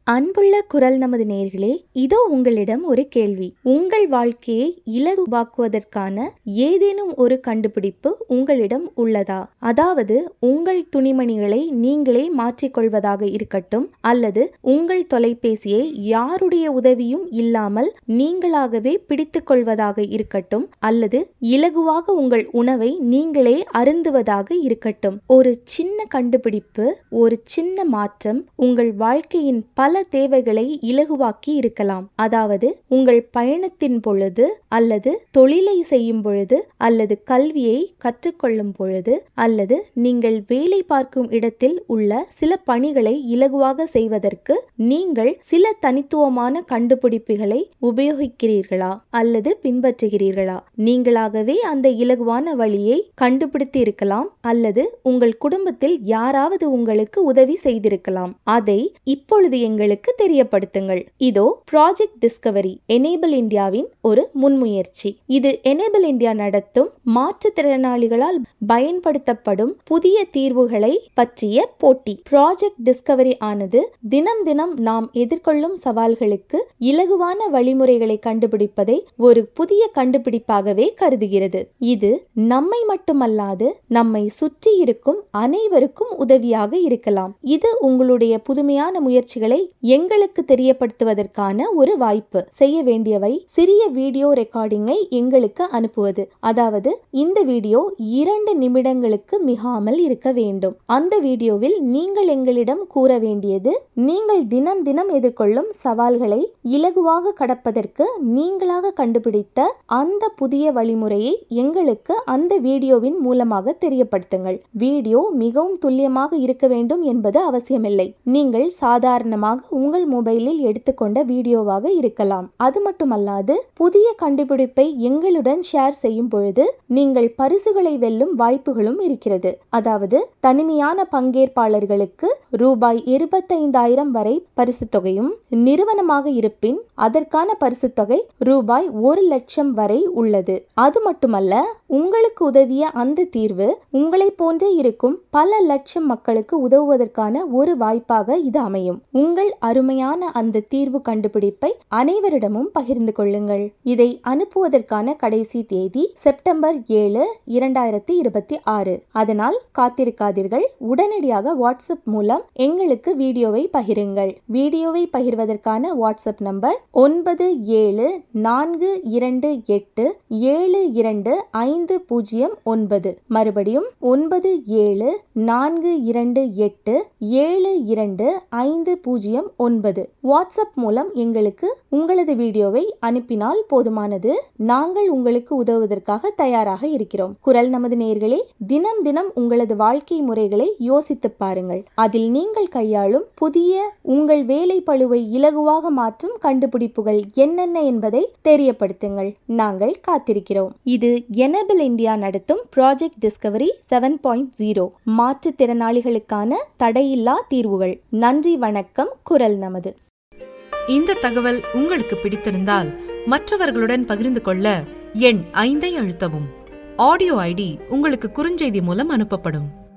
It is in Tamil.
அன்புள்ள குரல் நமது நேர்களே இதோ உங்களிடம் ஒரு கேள்வி உங்கள் வாழ்க்கையை இலகுவாக்குவதற்கான ஏதேனும் ஒரு கண்டுபிடிப்பு உங்களிடம் உள்ளதா அதாவது உங்கள் துணிமணிகளை நீங்களே மாற்றிக்கொள்வதாக இருக்கட்டும் அல்லது உங்கள் தொலைபேசியை யாருடைய உதவியும் இல்லாமல் நீங்களாகவே பிடித்துக் கொள்வதாக இருக்கட்டும் அல்லது இலகுவாக உங்கள் உணவை நீங்களே அருந்துவதாக இருக்கட்டும் ஒரு சின்ன கண்டுபிடிப்பு ஒரு சின்ன மாற்றம் உங்கள் வாழ்க்கையின் பல தேவைகளை இலகுவாக்கி இருக்கலாம் அதாவது உங்கள் பயணத்தின் பொழுது அல்லது தொழிலை செய்யும் பொழுது அல்லது கல்வியை கற்றுக்கொள்ளும் பொழுது அல்லது நீங்கள் வேலை பார்க்கும் இடத்தில் உள்ள சில பணிகளை இலகுவாக செய்வதற்கு நீங்கள் சில தனித்துவமான கண்டுபிடிப்புகளை உபயோகிக்கிறீர்களா அல்லது பின்பற்றுகிறீர்களா நீங்களாகவே அந்த இலகுவான வழியை கண்டுபிடித்து இருக்கலாம் அல்லது உங்கள் குடும்பத்தில் யாராவது உங்களுக்கு உதவி செய்திருக்கலாம் அதை இப்பொழுது எங்களுக்கு தெரியப்படுத்துங்கள் இதோ ப்ராஜெக்ட் டிஸ்கவரி எனேபிள் இந்தியாவின் ஒரு முன்முயற்சி இது எனேபிள் இந்தியா நடத்தும் மாற்றுத்திறனாளிகளால் பயன்படுத்தப்படும் புதிய தீர்வுகளை பற்றிய போட்டி ப்ராஜெக்ட் டிஸ்கவரி ஆனது தினம் தினம் நாம் எதிர்கொள்ளும் சவால்களுக்கு இலகுவான வழிமுறைகளை கண்டுபிடிப்பதை ஒரு புதிய கண்டுபிடிப்பாகவே கருதுகிறது இது நம்மை மட்டுமல்லாது நம்மை சுற்றி இருக்கும் அனைவருக்கும் உதவியாக இருக்கலாம் இது உங்களுடைய புதுமையான முயற்சிகளை எங்களுக்கு தெரியப்படுத்துவதற்கான ஒரு வாய்ப்பு செய்ய வேண்டியவை சிறிய வீடியோ ரெக்கார்டிங்கை எங்களுக்கு அனுப்புவது அதாவது இந்த வீடியோ இரண்டு நிமிடங்களுக்கு மிகாமல் இருக்க வேண்டும் அந்த வீடியோவில் நீங்கள் எங்களிடம் கூற வேண்டியது நீங்கள் தினம் தினம் எதிர்கொள்ளும் சவால்களை இலகுவாக கடப்பதற்கு நீங்களாக கண்டுபிடித்த அந்த புதிய வழிமுறையை எங்களுக்கு அந்த வீடியோவின் மூலமாக தெரியப்படுத்துங்கள் வீடியோ மிகவும் துல்லியமாக இருக்க வேண்டும் என்பது அவசியமில்லை நீங்கள் சாதாரணமாக உங்கள் மொபைலில் எடுத்துக்கொண்ட வீடியோவாக இருக்கலாம் அது மட்டுமல்லாது புதிய கண்டுபிடிப்பை எங்களுடன் ஷேர் செய்யும் பொழுது நீங்கள் பரிசுகளை வெல்லும் வாய்ப்புகளும் இருக்கிறது அதாவது தனிமையான பங்கேற்பாளர்களுக்கு ரூபாய் இருபத்தைந்தாயிரம் வரை பரிசு தொகையும் நிறுவனமாக இருப்பின் அதற்கான பரிசு தொகை ரூபாய் ஒரு லட்சம் வரை உள்ளது அது மட்டுமல்ல உங்களுக்கு உதவிய அந்த தீர்வு உங்களை போன்றே இருக்கும் பல லட்சம் மக்களுக்கு உதவுவதற்கான ஒரு வாய்ப்பாக இது அமையும் உங்கள் அருமையான அந்த தீர்வு கண்டுபிடிப்பை அனைவரிடமும் பகிர்ந்து கொள்ளுங்கள் இதை அனுப்புவதற்கான கடைசி தேதி செப்டம்பர் ஏழு இரண்டாயிரத்தி இருபத்தி ஆறு அதனால் காத்திருக்காதீர்கள் உடனடியாக வாட்ஸ்அப் மூலம் எங்களுக்கு வீடியோவை பகிருங்கள் வீடியோவை பகிர்வதற்கான வாட்ஸ்அப் நம்பர் ஒன்பது ஏழு நான்கு இரண்டு எட்டு ஏழு இரண்டு ஐந்து பூஜ்ஜியம் ஒன்பது மறுபடியும் ஒன்பது ஏழு நான்கு இரண்டு எட்டு ஏழு இரண்டு ஐந்து பூஜ்ஜியம் ஒன்பது வாட்ஸ்அப் மூலம் எங்களுக்கு உங்களது வீடியோவை அனுப்பினால் போதுமானது நாங்கள் உங்களுக்கு உதவுவதற்காக தயாராக இருக்கிறோம் குரல் நமது நேர்களே தினம் தினம் உங்களது வாழ்க்கை முறைகளை யோசித்து பாருங்கள் அதில் நீங்கள் கையாளும் புதிய உங்கள் வேலை பழுவை இலகுவாக மாற்றும் கண்டுபிடிப்புகள் என்னென்ன என்பதை தெரியப்படுத்துங்கள் நாங்கள் காத்திருக்கிறோம் இது எனபிள் இந்தியா நடத்தும் project discovery seven point zero மாற்றுத்திறனாளிகளுக்கான தடையில்லா தீர்வுகள் நன்றி வணக்கம் குரல் நமது இந்த தகவல் உங்களுக்கு பிடித்திருந்தால் மற்றவர்களுடன் பகிர்ந்து கொள்ள எண் ஐந்தை அழுத்தவும் ஆடியோ ஐடி உங்களுக்கு குறுஞ்செய்தி மூலம் அனுப்பப்படும்